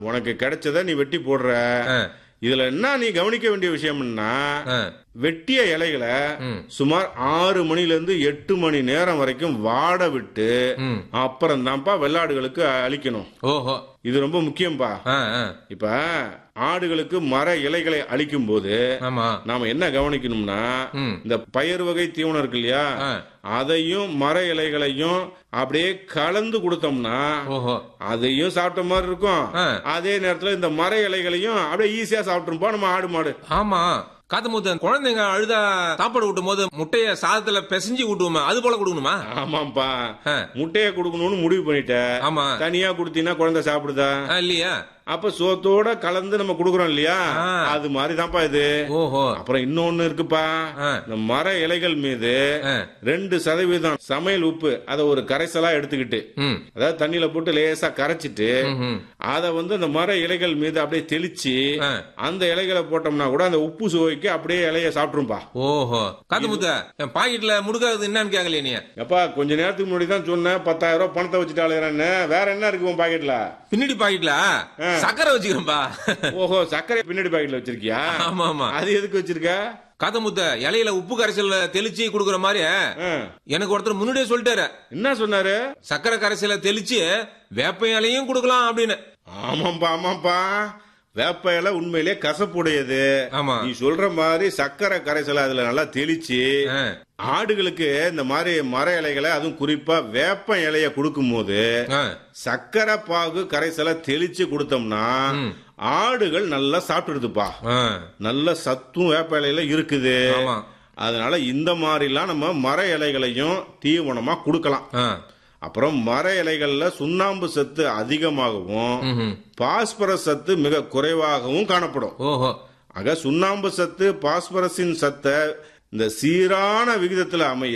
உனக்கு கிடைச்சத நீ வெட்டி போடுற ஆ, இதுல என்ன நீ கவனிக்க வேண்டிய விஷயம்னா ஆ, வெட்டிய இலைகளை ம். சுமார் ஆறு மணில இருந்து எட்டு மணி நேரம் வரைக்கும் வாட விட்டு ம். அப்புறம் தான்ப்பா வெள்ளாடுகளுக்கு அழிக்கணும் ஓஹோ இது ரொம்ப முக்கியம்பா ஆ, ஆ, இப்ப ஆடுகளுக்கு மர இலைகளை அழிக்கும் போது ஆமா நாம என்ன கவனிக்கணும்னா ம். இந்த பயிர் வகை தீவனம் இருக்கு இல்லையா ஆ. அதையும் மர இலைகளையும் அப்படியே கலந்து கொடுத்தோம்னா ஓஹோ அதையும் சாப்பிட்ட மாதிரி இருக்கும் ஆ. அதே நேரத்துல இந்த மர இலைகளையும் அப்படியே ஈஸியா சாப்பிட்டுருப்போம் நம்ம ஆடு மாடு ஆமா காத்தமுத்த குழந்தைங்க அழுதா சாப்பாடு ஊட்டும் போது முட்டைய சாதத்துல பிசைஞ்சு ஊட்டுவோமே அது போல கொடுக்கணுமா ஆமாப்பா ஆ. முட்டையை கொடுக்கணும்னு முடிவு பண்ணிட்ட ஆமா தனியா கொடுத்தீங்கன்னா குழந்தை சாப்பிடுதா ஆ, இல்லையா அப்ப சோத்தோட கலந்து நம்ம கொடுக்கறோம் இல்லையா ஆ. அது மாதிரி தான்ப்பா இது ஓஹோ அப்புறம் இன்னொன்னு இருக்குப்பா ஆ. இந்த மர இலைகள் மீது ஆ. ரெண்டு சதவீதம் சமையல் உப்பு அதை ஒரு கரைசலா எடுத்துக்கிட்டு ம் அதாவது தண்ணியில போட்டு லேசா கரைச்சிட்டு ம்ஹும். அதை வந்து அந்த மர இலைகள் மீது அப்படியே தெளிச்சு ஆ. அந்த இலைகளை போட்டோம்னா கூட அந்த உப்பு சுவைக்கு அப்படியே இலைய சாப்பிட்டுருப்பா ஓஹோ காத்தமுத்த என் பாக்கெட்ல முடுக்காது என்னன்னு கேட்கலையே நீ அப்பா கொஞ்ச நேரத்துக்கு முன்னாடி தான் சொன்னேன் பத்தாயிரம் ரூபாய் பணத்தை வச்சுட்டு அலையிறேன்னு வேற என்ன இருக்கு உன் பாக்கெட்ல பின்னாடி பாக்கெட்ல சக்கரை வச்சுக்கிறேன்பா ஓஹோ சர்க்கரை பின்னாடி பாக்கெட்ல வச்சிருக்கியா ஆமா ஆமா அது எதுக்கு வச்சிருக்க காத்தமுத்த இலையில உப்பு கரைசல்ல தெளிச்சு குடுக்குற மாதிரி ஆ. எனக்கு ஒருத்தர் முன்னாடியே சொல்லிட்டாரு என்ன சொன்னாரு சக்கரை கரைசல தெளிச்சு வேப்ப இலையும் கொடுக்கலாம் அப்படின்னு ஆமாப்பா ஆமாப்பா வேப்ப இலை உண்மையிலே கசப்புடையது ஆமா நீ சொல்ற மாதிரி சர்க்கரை கரைசலை அதுல நல்லா தெளிச்சு ஆ, ஆடுகளுக்கு இந்த மாதிரி மர இலைகளை அதுவும் குறிப்பா வேப்ப இலைய கொடுக்கும் போது ஆ, சர்க்கரை பாகு கரைசலை தெளிச்சு கொடுத்தோம்னா ம். ஆடுகள் நல்லா சாப்பிட்டுடுதுப்பா ஆ, நல்ல சத்தும் வேப்ப இலையில இருக்குது ஆமா அதனால இந்த மாதிரிலாம் நம்ம மர இலைகளையும் தீவனமா கொடுக்கலாம் ஆ, அப்புறம் மர இலைகள்ல சுண்ணாம்பு சத்து அதிகமாகவும் ம்ஹும். பாஸ்பரஸ் சத்து மிக குறைவாகவும் காணப்படும் ஓஹோ ஆக சுண்ணாம்பு சத்து பாஸ்பரஸின் சத்தை இந்த சீரான விகிதத்தில் அமைய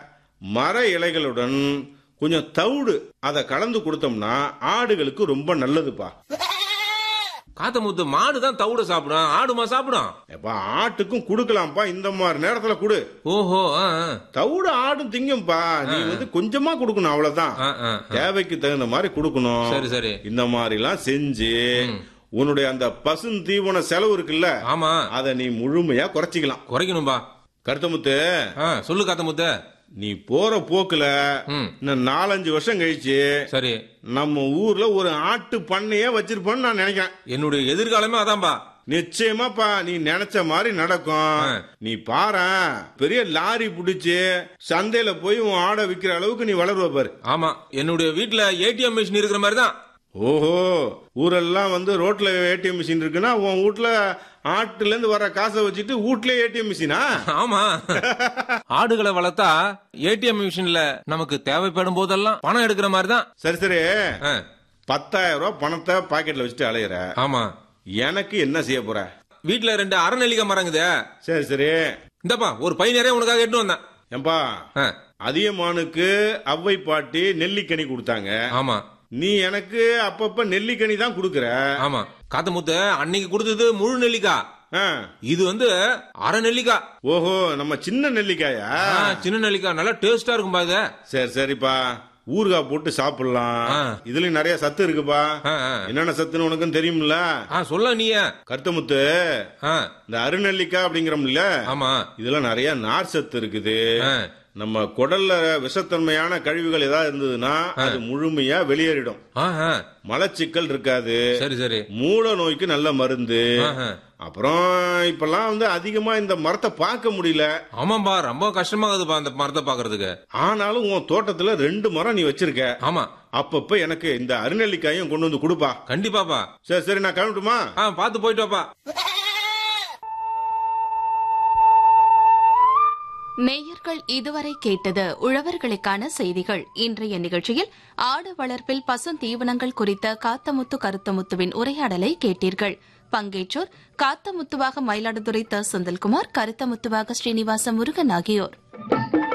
மர இலைகளுடன் கொஞ்சம் தவிடு அதை கலந்து கொடுத்தோம்னா ஆடுகளுக்கு ரொம்ப நல்லதுப்பா காத்தமுத்து மாடு தான் தவிட சாப்பிடும் ஆடுமா சாப்பிடும் எப்ப ஆட்டுக்கும் கொடுக்கலாம்ப்பா இந்த மாதிரி நேரத்துல கொடு ஓஹோ ஆ, ஆ, தவிடு ஆடும் திங்கும்பா நீ வந்து கொஞ்சமா கொடுக்கணும் அவ்வளவுதான் ஆ, ஆ. தேவைக்கு தகுந்த மாதிரி கொடுக்கணும் சரி சரி இந்த மாதிரிலாம் செஞ்சு உன்னுடைய அந்த பசும் தீவன செலவு இருக்குல்ல ஆமா அதை நீ முழுமையா குறைச்சிக்கலாம் குறைக்கணும்பா கருத்தமுத்து ஆ, சொல்லு காத்தமுத்து நீ போற போக்குல ம் இன்னும் நாலஞ்சு வருஷம் கழிச்சு சரி நம்ம ஊர்ல ஒரு ஆட்டு பண்ணையே வச்சிருப்போம்னு நான் நினைக்கிறேன் என்னுடைய எதிர்காலமே அதான்பா நிச்சயமாப்பா நீ நினைச்ச மாதிரி நடக்கும் நீ பாரேன் பெரிய லாரி புடிச்சு சந்தையில போய் உன் ஆடை விக்கிற அளவுக்கு நீ வளருவ பாரு ஆமா என்னுடைய வீட்டுல ஏடிஎம் மிஷின் இருக்கிற மாதிரி தான் ஓஹோ ஊரெல்லாம் வந்து ரோட்ல ஏடிஎம் மிஷின் இருக்குன்னா உன் வீட்ல ஆட்டுல இருந்து வர காசை வச்சுட்டு வீட்லயே ஏடிஎம் மிஷினா ஆமா ஆடுகளை வளர்த்தா ஏடிஎம் மிஷின்ல நமக்கு தேவைப்படும் போதெல்லாம் பணம் எடுக்கிற மாதிரி தான் சரி சரி பத்தாயிரம் ரூபாய் பணத்தை பாக்கெட்ல வச்சுட்டு அலையிற ஆமா எனக்கு என்ன செய்ய போற வீட்டுல ரெண்டு அரைநெல்லிக்காய் மரங்குதே சரி சரி இந்தப்பா ஒரு பை நிறைய உனக்காக எட்டு வந்தேன் ஏம்பா ஆ, அதியமானுக்கு அவ்வை பாட்டி நெல்லிக்கனி கொடுத்தாங்க ஆமா நீ எனக்கு அப்பப்ப நெல்லிக்கனி தான் கொடுக்கற ஆமா காத்து முத்து அன்னைக்கு கொடுத்தது முழு நெல்லிக்காய் ஆ. இது வந்து அரை நெல்லிக்காய் ஓஹோ நம்ம சின்ன நெல்லிக்காயா ஆ, சின்ன நெல்லிக்காய் நல்லா டேஸ்டா இருக்கும் பாது சரி சரிப்பா ஊறுகாய் போட்டு சாப்பிடலாம் ஆ. இதுலயும் நிறைய சத்து இருக்குப்பா ஆ, ஆ. என்னென்ன சத்துன்னு உனக்கும் தெரியும்ல ஆ சொல்ல நீய கருத்தமுத்து ஆ, இந்த அருநெல்லிக்காய் அப்படிங்கிறோம்ல ஆமா இதுல நிறைய நார் சத்து இருக்குது ஆ, நம்ம குடல்ல விஷத்தன்மையான கழிவுகள் ஏதாவது இருந்ததுன்னா அது முழுமையா வெளியேறிடும் ஆ, ஆ. மலச்சிக்கல் இருக்காது சரி சரி மூல நோய்க்கு நல்ல மருந்து ஆ, ஆ. அப்புறம் இப்பெல்லாம் வந்து அதிகமா இந்த மரத்தை பார்க்க முடியல ஆமாம்பா ரொம்ப கஷ்டமாகுதுப்பா அந்த மரத்தை பாக்குறதுக்கு ஆனாலும் உன் தோட்டத்துல ரெண்டு மரம் நீ வச்சிருக்க ஆமா அப்பப்ப எனக்கு இந்த அருநெல்லிக்காயும் கொண்டு வந்து கொடுப்பா கண்டிப்பாப்பா சரி சரி நான் கிளம்பட்டுமா ஆ பாத்து போயிட்டு வாப்பா நேயர்கள் இதுவரை கேட்டது உழவர்களுக்கான செய்திகள் இன்றைய நிகழ்ச்சியில் ஆடு வளர்ப்பில் பசுந்தீவனங்கள் குறித்த காத்தமுத்து கருத்தமுத்துவின் உரையாடலை கேட்டீர்கள் பங்கேற்றோர் காத்தமுத்துவாக மயிலாடுதுறை த செந்தில்குமார் கருத்தமுத்துவாக ஸ்ரீனிவாச முருகன் ஆகியோர்